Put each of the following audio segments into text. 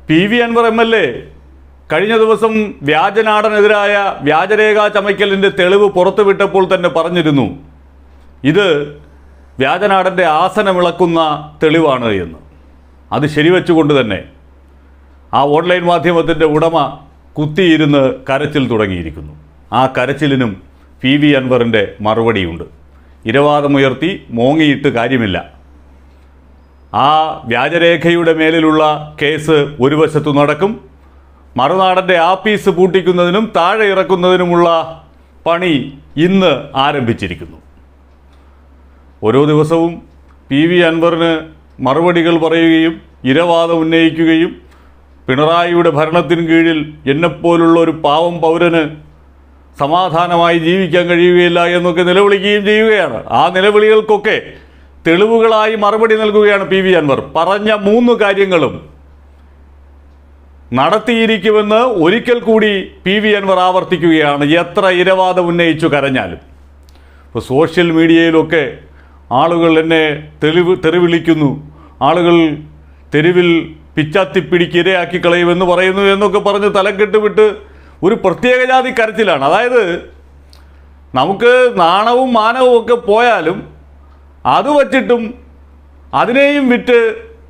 P V Anvar M L A കഴിഞ്ഞ ദിവസം വ്യാജനാടനെതിരായ വ്യാജരേഖാ ചമയ്ക്കലിൻ്റെ തെളിവ് പുറത്തുവിട്ടപ്പോൾ തന്നെ പറഞ്ഞിരുന്നു ഇത് വ്യാജനാടൻ്റെ ആസനമിളക്കുന്ന തെളിവാണ് എന്ന് അത് ശരിവെച്ചുകൊണ്ട് തന്നെ ആ ഓൺലൈൻ മാധ്യമത്തിൻ്റെ ഉടമ കുത്തിയിരുന്ന് കരച്ചിൽ തുടങ്ങിയിരിക്കുന്നു ആ കരച്ചിലിനും പി വി അൻവറിൻ്റെ മറുപടിയുണ്ട് ഇരവാദമുയർത്തി മോങ്ങിയിട്ട് കാര്യമില്ല ആ വ്യാജരേഖയുടെ മേലിലുള്ള കേസ് ഒരു വശത്തു നടക്കും മറുനാടൻ്റെ ആപ്പീസ് പൂട്ടിക്കുന്നതിനും താഴെ ഇറക്കുന്നതിനുമുള്ള പണി ഇന്ന് ആരംഭിച്ചിരിക്കുന്നു ഓരോ ദിവസവും പി വി അൻവറിന് മറുപടികൾ പറയുകയും ഇരവാദം ഉന്നയിക്കുകയും പിണറായിയുടെ ഭരണത്തിന് കീഴിൽ എന്നെപ്പോലുള്ള ഒരു പാവം പൗരന് സമാധാനമായി ജീവിക്കാൻ കഴിയുകയില്ല എന്നൊക്കെ നിലവിളിക്കുകയും ചെയ്യുകയാണ് ആ നിലവിളികൾക്കൊക്കെ തെളിവുകളായി മറുപടി നൽകുകയാണ് പി വി അൻവർ പറഞ്ഞ മൂന്ന് കാര്യങ്ങളും നടത്തിയിരിക്കുമെന്ന് ഒരിക്കൽ കൂടി പി വി അൻവർ ആവർത്തിക്കുകയാണ് എത്ര ഇരവാദം ഉന്നയിച്ചു കരഞ്ഞാലും ഇപ്പോൾ സോഷ്യൽ മീഡിയയിലൊക്കെ ആളുകൾ എന്നെ തെളിവ് തെറിവിളിക്കുന്നു ആളുകൾ തെരുവിൽ പിച്ചാത്തിപ്പിടിക്ക് ഇരയാക്കി കളയുമെന്ന് പറയുന്നു എന്നൊക്കെ പറഞ്ഞ് തലക്കെട്ട് വിട്ട് ഒരു പ്രത്യേക ജാതി കരച്ചിലാണ് അതായത് നമുക്ക് നാണവും മാനവും ഒക്കെ പോയാലും അത് വച്ചിട്ടും അതിനെയും വിറ്റ്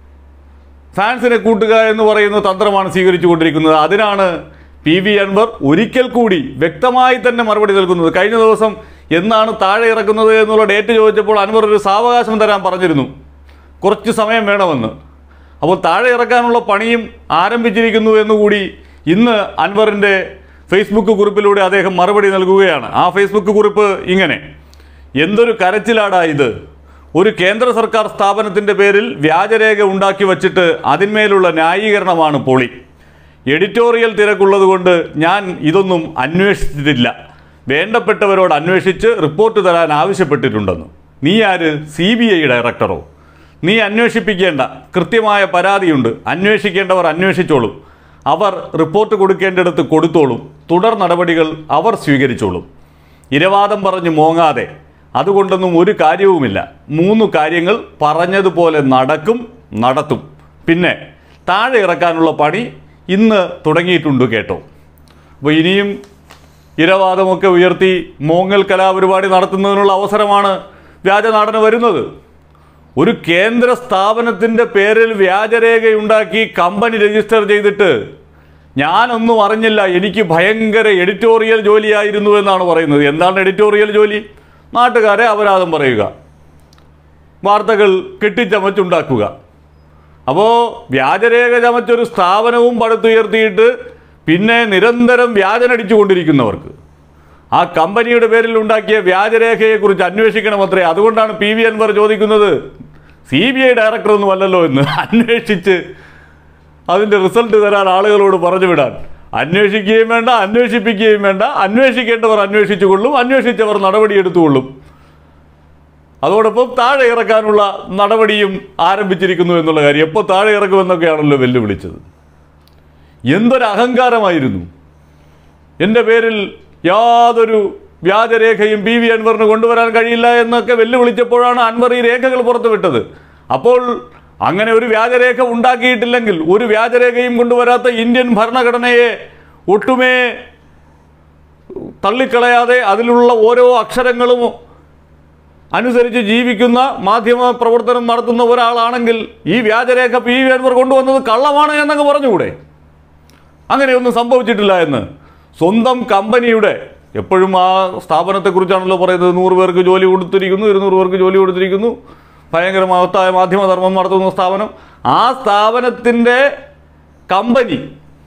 ഫാൻസിനെ കൂട്ടുക എന്ന് പറയുന്ന തന്ത്രമാണ് സ്വീകരിച്ചുകൊണ്ടിരിക്കുന്നത് അതിനാണ് പി വി അൻവർ ഒരിക്കൽ കൂടി വ്യക്തമായി തന്നെ മറുപടി നൽകുന്നത് കഴിഞ്ഞ ദിവസം എന്നാണ് താഴെ ഇറക്കുന്നത് എന്നുള്ള ഡേറ്റ് ചോദിച്ചപ്പോൾ അൻവർ ഒരു സാവകാശം തരാൻ പറഞ്ഞിരുന്നു കുറച്ച് സമയം വേണമെന്ന് അപ്പോൾ താഴെ ഇറക്കാനുള്ള പണിയും ആരംഭിച്ചിരിക്കുന്നു എന്നുകൂടി ഇന്ന് അൻവറിൻ്റെ ഫേസ്ബുക്ക് കുറിപ്പിലൂടെ അദ്ദേഹം മറുപടി നൽകുകയാണ് ആ ഫേസ്ബുക്ക് കുറിപ്പ് ഇങ്ങനെ എന്തൊരു കരച്ചിലാടാ ഇത് ഒരു കേന്ദ്ര സർക്കാർ സ്ഥാപനത്തിൻ്റെ പേരിൽ വ്യാജരേഖ ഉണ്ടാക്കി വച്ചിട്ട് അതിന്മേലുള്ള ന്യായീകരണമാണ് പൊളി എഡിറ്റോറിയൽ തിരക്കുള്ളതുകൊണ്ട് ഞാൻ ഇതൊന്നും അന്വേഷിച്ചിട്ടില്ല വേണ്ടപ്പെട്ടവരോട് അന്വേഷിച്ച് റിപ്പോർട്ട് തരാൻ ആവശ്യപ്പെട്ടിട്ടുണ്ടെന്ന് നീ ആര് സി ബി ഐ ഡയറക്ടറോ നീ അന്വേഷിപ്പിക്കേണ്ട കൃത്യമായ പരാതിയുണ്ട് അന്വേഷിക്കേണ്ടവർ അന്വേഷിച്ചോളും അവർ റിപ്പോർട്ട് കൊടുക്കേണ്ടിടത്ത് കൊടുത്തോളും തുടർ നടപടികൾ അവർ സ്വീകരിച്ചോളും ഇരവാദം പറഞ്ഞ് മോങ്ങാതെ അതുകൊണ്ടൊന്നും ഒരു കാര്യവുമില്ല മൂന്ന് കാര്യങ്ങൾ പറഞ്ഞതുപോലെ നടക്കും നടത്തും പിന്നെ താഴെ ഇറക്കാനുള്ള പണി ഇന്ന് തുടങ്ങിയിട്ടുണ്ട് കേട്ടോ അപ്പോൾ ഇനിയും ഇരവാദമൊക്കെ ഉയർത്തി മോങ്ങൽ കലാപരിപാടി നടത്തുന്നതിനുള്ള അവസരമാണ് വ്യാജനാടന് വരുന്നത് ഒരു കേന്ദ്ര സ്ഥാപനത്തിൻ്റെ പേരിൽ വ്യാജരേഖയുണ്ടാക്കി കമ്പനി രജിസ്റ്റർ ചെയ്തിട്ട് ഞാനൊന്നും അറിഞ്ഞില്ല എനിക്ക് ഭയങ്കര എഡിറ്റോറിയൽ ജോലിയായിരുന്നു എന്നാണ് പറയുന്നത് എന്താണ് എഡിറ്റോറിയൽ ജോലി നാട്ടുകാരെ അപരാധം പറയുക വാർത്തകൾ കെട്ടിച്ചമച്ചുണ്ടാക്കുക അപ്പോൾ വ്യാജരേഖ ചമച്ചൊരു സ്ഥാപനവും പടുത്തുയർത്തിയിട്ട് പിന്നെ നിരന്തരം വ്യാജനടിച്ചുകൊണ്ടിരിക്കുന്നവർക്ക് ആ കമ്പനിയുടെ പേരിൽ ഉണ്ടാക്കിയ വ്യാജരേഖയെക്കുറിച്ച് അന്വേഷിക്കണമത്രേ അതുകൊണ്ടാണ് പി വി അൻവർ ചോദിക്കുന്നത് സി ബി ഐ ഡയറക്ടറൊന്നും അല്ലല്ലോ എന്ന് അന്വേഷിച്ച് അതിൻ്റെ റിസൾട്ട് തരാൻ ആളുകളോട് പറഞ്ഞു വിടാൻ അന്വേഷിക്കുകയും വേണ്ട അന്വേഷിപ്പിക്കുകയും വേണ്ട അന്വേഷിക്കേണ്ടവർ അന്വേഷിച്ചുകൊള്ളും അന്വേഷിച്ചവർ നടപടിയെടുത്തുകൊള്ളും അതോടൊപ്പം താഴെ ഇറക്കാനുള്ള നടപടിയും ആരംഭിച്ചിരിക്കുന്നു എന്നുള്ള കാര്യം എപ്പോൾ താഴെ ഇറക്കുമെന്നൊക്കെയാണല്ലോ വെല്ലുവിളിച്ചത് എന്തൊരു അഹങ്കാരമായിരുന്നു എൻ്റെ പേരിൽ യാതൊരു വ്യാജരേഖയും പി വി അൻവറിന് കൊണ്ടുവരാൻ കഴിയില്ല എന്നൊക്കെ വെല്ലുവിളിച്ചപ്പോഴാണ് അൻവർ ഈ രേഖകൾ പുറത്തുവിട്ടത് അപ്പോൾ അങ്ങനെ ഒരു വ്യാജരേഖ ഉണ്ടാക്കിയിട്ടില്ലെങ്കിൽ ഒരു വ്യാജരേഖയും കൊണ്ടുവരാത്ത ഇന്ത്യൻ ഭരണഘടനയെ ഒട്ടുമേ തള്ളിക്കളയാതെ അതിലുള്ള ഓരോ അക്ഷരങ്ങളും അനുസരിച്ച് ജീവിക്കുന്ന മാധ്യമ പ്രവർത്തനം നടത്തുന്ന ഒരാളാണെങ്കിൽ ഈ വ്യാജരേഖ പി വി അൻവർ കൊണ്ടുവന്നത് കള്ളമാണ് എന്നങ്ങ് പറഞ്ഞുകൂടെ അങ്ങനെയൊന്നും സംഭവിച്ചിട്ടില്ല എന്ന് സ്വന്തം കമ്പനിയുടെ എപ്പോഴും ആ സ്ഥാപനത്തെക്കുറിച്ചാണല്ലോ പറയുന്നത് നൂറ് പേർക്ക് ജോലി കൊടുത്തിരിക്കുന്നു ഇരുന്നൂറ് പേർക്ക് ജോലി കൊടുത്തിരിക്കുന്നു ഭയങ്കര മഹത്തായ മാധ്യമധർമ്മം നടത്തുന്ന സ്ഥാപനം ആ സ്ഥാപനത്തിൻ്റെ കമ്പനി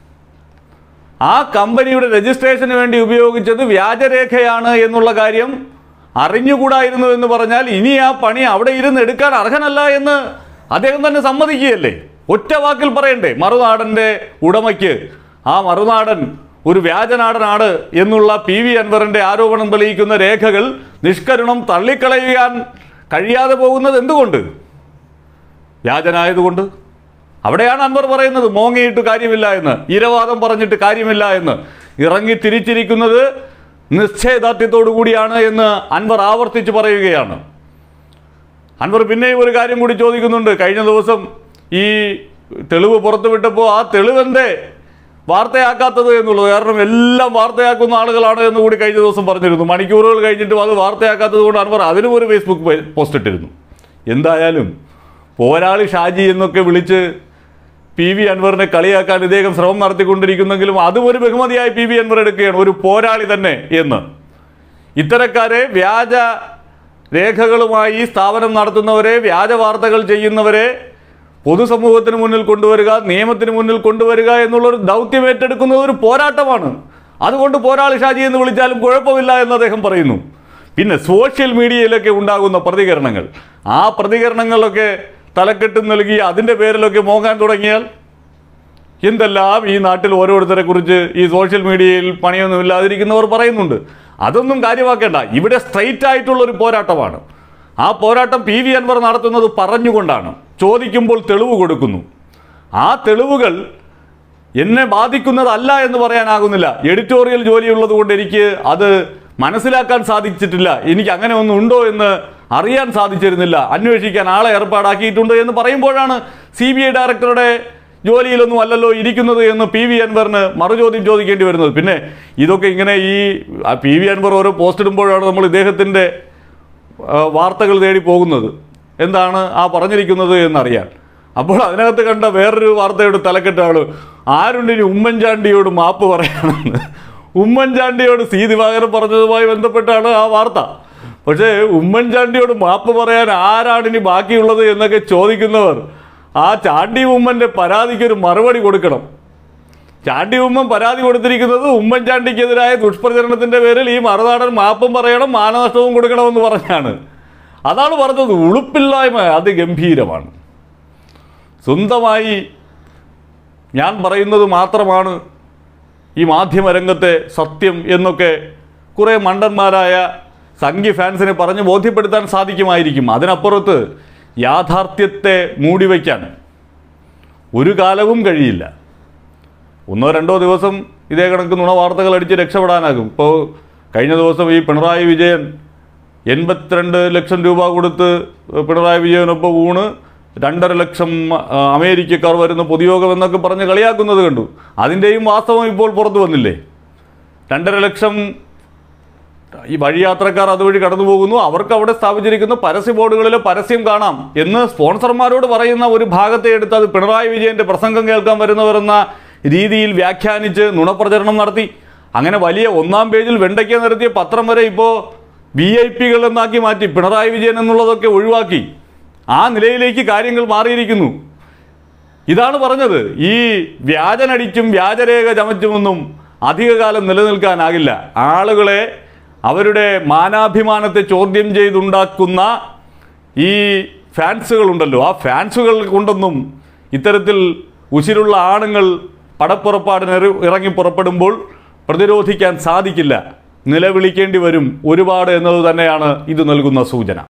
ആ കമ്പനിയുടെ രജിസ്ട്രേഷന് വേണ്ടി ഉപയോഗിച്ചത് വ്യാജരേഖയാണ് എന്നുള്ള കാര്യം അറിഞ്ഞുകൂടായിരുന്നു എന്ന് പറഞ്ഞാൽ ഇനി ആ പണി അവിടെ ഇരുന്ന് എടുക്കാൻ അർഹനല്ല എന്ന് അദ്ദേഹം തന്നെ സമ്മതിക്കുകയല്ലേ ഒറ്റ വാക്കിൽ പറയണ്ടേ മറുനാടൻ്റെ ഉടമയ്ക്ക് ആ മറുനാടൻ ഒരു വ്യാജനാടനാണ് എന്നുള്ള പി വി അൻവറിൻ്റെ ആരോപണം തെളിയിക്കുന്ന രേഖകൾ നിഷ്കരുണം തള്ളിക്കളയാൻ കഴിയാതെ പോകുന്നത് എന്തുകൊണ്ട് വ്യാജനായതുകൊണ്ട് അവിടെയാണ് അൻവർ പറയുന്നത് മോങ്ങിയിട്ട് കാര്യമില്ല എന്ന് ഇരവാദം പറഞ്ഞിട്ട് കാര്യമില്ല എന്ന് ഇറങ്ങി തിരിച്ചിരിക്കുന്നത് നിശ്ചയദാർഢ്യത്തോടു കൂടിയാണ് എന്ന് അൻവർ ആവർത്തിച്ച് പറയുകയാണ് അൻവർ പിന്നെയും ഒരു കാര്യം കൂടി ചോദിക്കുന്നുണ്ട് കഴിഞ്ഞ ദിവസം ഈ തെളിവ് പുറത്തുവിട്ടപ്പോൾ ആ തെളിവെന്തേ വാർത്തയാക്കാത്തത് എന്നുള്ളത് കാരണം എല്ലാം വാർത്തയാക്കുന്ന ആളുകളാണ് എന്ന് കൂടി കഴിഞ്ഞ ദിവസം പറഞ്ഞിരുന്നു മണിക്കൂറുകൾ കഴിഞ്ഞിട്ടും അത് വാർത്തയാക്കാത്തത് കൊണ്ട് അൻവർ അതിനും ഒരു ഫേസ്ബുക്ക് പേ- പോസ്റ്റ് ഇട്ടിരുന്നു എന്തായാലും പോരാളി ഷാജി എന്നൊക്കെ വിളിച്ച് പി വി അൻവറിനെ കളിയാക്കാൻ ഇദ്ദേഹം ശ്രമം നടത്തിക്കൊണ്ടിരിക്കുന്നെങ്കിലും അതും ഒരു ബഹുമതിയായി പി വി അൻവർ എടുക്കുകയാണ് ഒരു പോരാളി തന്നെ എന്ന് ഇത്തരക്കാരെ വ്യാജ രേഖകളുമായി സ്ഥാപനം നടത്തുന്നവരെ വ്യാജ വാർത്തകൾ ചെയ്യുന്നവരെ പൊതുസമൂഹത്തിന് മുന്നിൽ കൊണ്ടുവരിക നിയമത്തിന് മുന്നിൽ കൊണ്ടുവരിക എന്നുള്ളൊരു ദൗത്യം ഏറ്റെടുക്കുന്നത് ഒരു പോരാട്ടമാണ് അതുകൊണ്ട് പോരാളി ഷാജി എന്ന് വിളിച്ചാലും കുഴപ്പമില്ല എന്ന് അദ്ദേഹം പറയുന്നു പിന്നെ സോഷ്യൽ മീഡിയയിലൊക്കെ ഉണ്ടാകുന്ന പ്രതികരണങ്ങൾ ആ പ്രതികരണങ്ങളിലൊക്കെ തലക്കെട്ട് നൽകി അതിൻ്റെ പേരിലൊക്കെ മോങ്ങാൻ തുടങ്ങിയാൽ എന്തെല്ലാം ഈ നാട്ടിൽ ഓരോരുത്തരെ കുറിച്ച് ഈ സോഷ്യൽ മീഡിയയിൽ പണിയൊന്നും ഇല്ലാതിരിക്കുന്നവർ പറയുന്നുണ്ട് അതൊന്നും കാര്യമാക്കേണ്ട ഇവിടെ സ്ട്രൈറ്റ് ആയിട്ടുള്ള ഒരു പോരാട്ടമാണ് ആ പോരാട്ടം പി വി അൻവർ നടത്തുന്നത് പറഞ്ഞുകൊണ്ടാണ് ചോദിക്കുമ്പോൾ തെളിവ് കൊടുക്കുന്നു ആ തെളിവുകൾ എന്നെ ബാധിക്കുന്നതല്ല എന്ന് പറയാനാകുന്നില്ല എഡിറ്റോറിയൽ ജോലിയുള്ളത് കൊണ്ട് എനിക്ക് അത് മനസ്സിലാക്കാൻ സാധിച്ചിട്ടില്ല എനിക്ക് അങ്ങനെ ഒന്നും ഉണ്ടോ എന്ന് അറിയാൻ സാധിച്ചിരുന്നില്ല അന്വേഷിക്കാൻ ആളെ ഏർപ്പാടാക്കിയിട്ടുണ്ട് എന്ന് പറയുമ്പോഴാണ് സി ബി ഐ ഡയറക്ടറുടെ ജോലിയിലൊന്നും അല്ലല്ലോ ഇരിക്കുന്നത് എന്ന് പി വി അൻവറിന് മറുചോദ്യം ചോദിക്കേണ്ടി വരുന്നത് പിന്നെ ഇതൊക്കെ ഇങ്ങനെ ഈ ആ പി വി അൻവർ ഓരോ പോസ്റ്റ് ഇടുമ്പോഴാണ് നമ്മൾ ഇദ്ദേഹത്തിൻ്റെ ആ, വാർത്തകൾ തേടി പോകുന്നത് എന്താണ് ആ പറഞ്ഞിരിക്കുന്നത് എന്നറിയാൻ അപ്പോൾ അതിനകത്ത് കണ്ട വേറൊരു വാർത്തയുടെ തലക്കെട്ടാണ് ആരുണ്ടിനി ഉമ്മൻചാണ്ടിയോട് മാപ്പ് പറയണമെന്ന് ഉമ്മൻചാണ്ടിയോട് സി ദിവാകരൻ പറഞ്ഞതുമായി ബന്ധപ്പെട്ടാണ് ആ വാർത്ത പക്ഷേ ഉമ്മൻചാണ്ടിയോട് മാപ്പ് പറയാൻ ആരാണ് ഇനി ബാക്കിയുള്ളത് എന്നൊക്കെ ചോദിക്കുന്നവർ ആ ചാണ്ടി ഉമ്മൻ്റെ പരാതിക്ക് ഒരു മറുപടി കൊടുക്കണം ചാണ്ടി ഉമ്മൻ പരാതി കൊടുത്തിരിക്കുന്നത് ഉമ്മൻചാണ്ടിക്കെതിരായ ദുഷ്പ്രചരണത്തിന്റെ പേരിൽ ഈ മറുനാടൻ മാപ്പും പറയണം മാനനഷ്ടവും കൊടുക്കണമെന്ന് പറഞ്ഞാണ് അതാണ് പറഞ്ഞത് ഉളുപ്പില്ലായ്മ അതിഗംഭീരമാണ് സ്വന്തമായി ഞാൻ പറയുന്നത് മാത്രമാണ് ഈ മാധ്യമരംഗത്തെ സത്യം എന്നൊക്കെ കുറേ മണ്ടന്മാരായ സംഘി ഫാൻസിനെ പറഞ്ഞ് ബോധ്യപ്പെടുത്താൻ സാധിക്കുമായിരിക്കും അതിനപ്പുറത്ത് യാഥാർത്ഥ്യത്തെ മൂടിവയ്ക്കാൻ ഒരു കാലവും കഴിയില്ല ഒന്നോ രണ്ടോ ദിവസം ഇതേ കണക്ക് നുണ വാർത്തകൾ അടിച്ച് രക്ഷപ്പെടാനാകും ഇപ്പോൾ കഴിഞ്ഞ ദിവസം ഈ പിണറായി വിജയൻ എൺപത്തിരണ്ട് ലക്ഷം രൂപ കൊടുത്ത് പിണറായി വിജയനൊപ്പം ഊണ് രണ്ടര ലക്ഷം ആ, അമേരിക്കക്കാർ വരുന്ന പൊതുയോഗം എന്നൊക്കെ പറഞ്ഞ് കളിയാക്കുന്നത് കണ്ടു അതിൻ്റെയും വാസ്തവം ഇപ്പോൾ പുറത്തു വന്നില്ലേ രണ്ടര ലക്ഷം ഈ വഴിയാത്രക്കാർ അതുവഴി കടന്നു പോകുന്നു അവർക്ക് അവിടെ സ്ഥാപിച്ചിരിക്കുന്ന പരസ്യ ബോർഡുകളിലെ പരസ്യം കാണാം എന്ന് സ്പോൺസർമാരോട് പറയുന്ന ഒരു ഭാഗത്തെ എടുത്ത് അത് പിണറായി വിജയന്റെ പ്രസംഗം കേൾക്കാൻ വരുന്നവരെന്ന രീതിയിൽ വ്യാഖ്യാനിച്ച് നുണപ്രചരണം നടത്തി അങ്ങനെ വലിയ ഒന്നാം പേജിൽ വെണ്ടയ്ക്ക നിരത്തിയ പത്രം വരെ ഇപ്പോൾ വി ഐ പികൾ എന്നാക്കി മാറ്റി പിണറായി വിജയൻ എന്നുള്ളതൊക്കെ ഒഴിവാക്കി ആ നിലയിലേക്ക് കാര്യങ്ങൾ മാറിയിരിക്കുന്നു ഇതാണ് പറഞ്ഞത് ഈ വ്യാജനടിച്ചും വ്യാജരേഖ ചമച്ചുമൊന്നും അധികകാലം നിലനിൽക്കാനാകില്ല ആളുകളെ അവരുടെ മാനാഭിമാനത്തെ ചോദ്യം ചെയ്തുണ്ടാക്കുന്ന ഈ ഫാൻസുകളുണ്ടല്ലോ ആ ഫാൻസുകൾ കൊണ്ടൊന്നും ഇത്തരത്തിൽ ഉശിരുള്ള ആണുങ്ങൾ പടപ്പുറപ്പാടിന് ഇറ- ഇറങ്ങി പുറപ്പെടുമ്പോൾ പ്രതിരോധിക്കാൻ സാധിക്കില്ല നിലവിളിക്കേണ്ടി വരും ഒരുപാട് എന്നത് തന്നെയാണ് ഇത് നൽകുന്ന സൂചന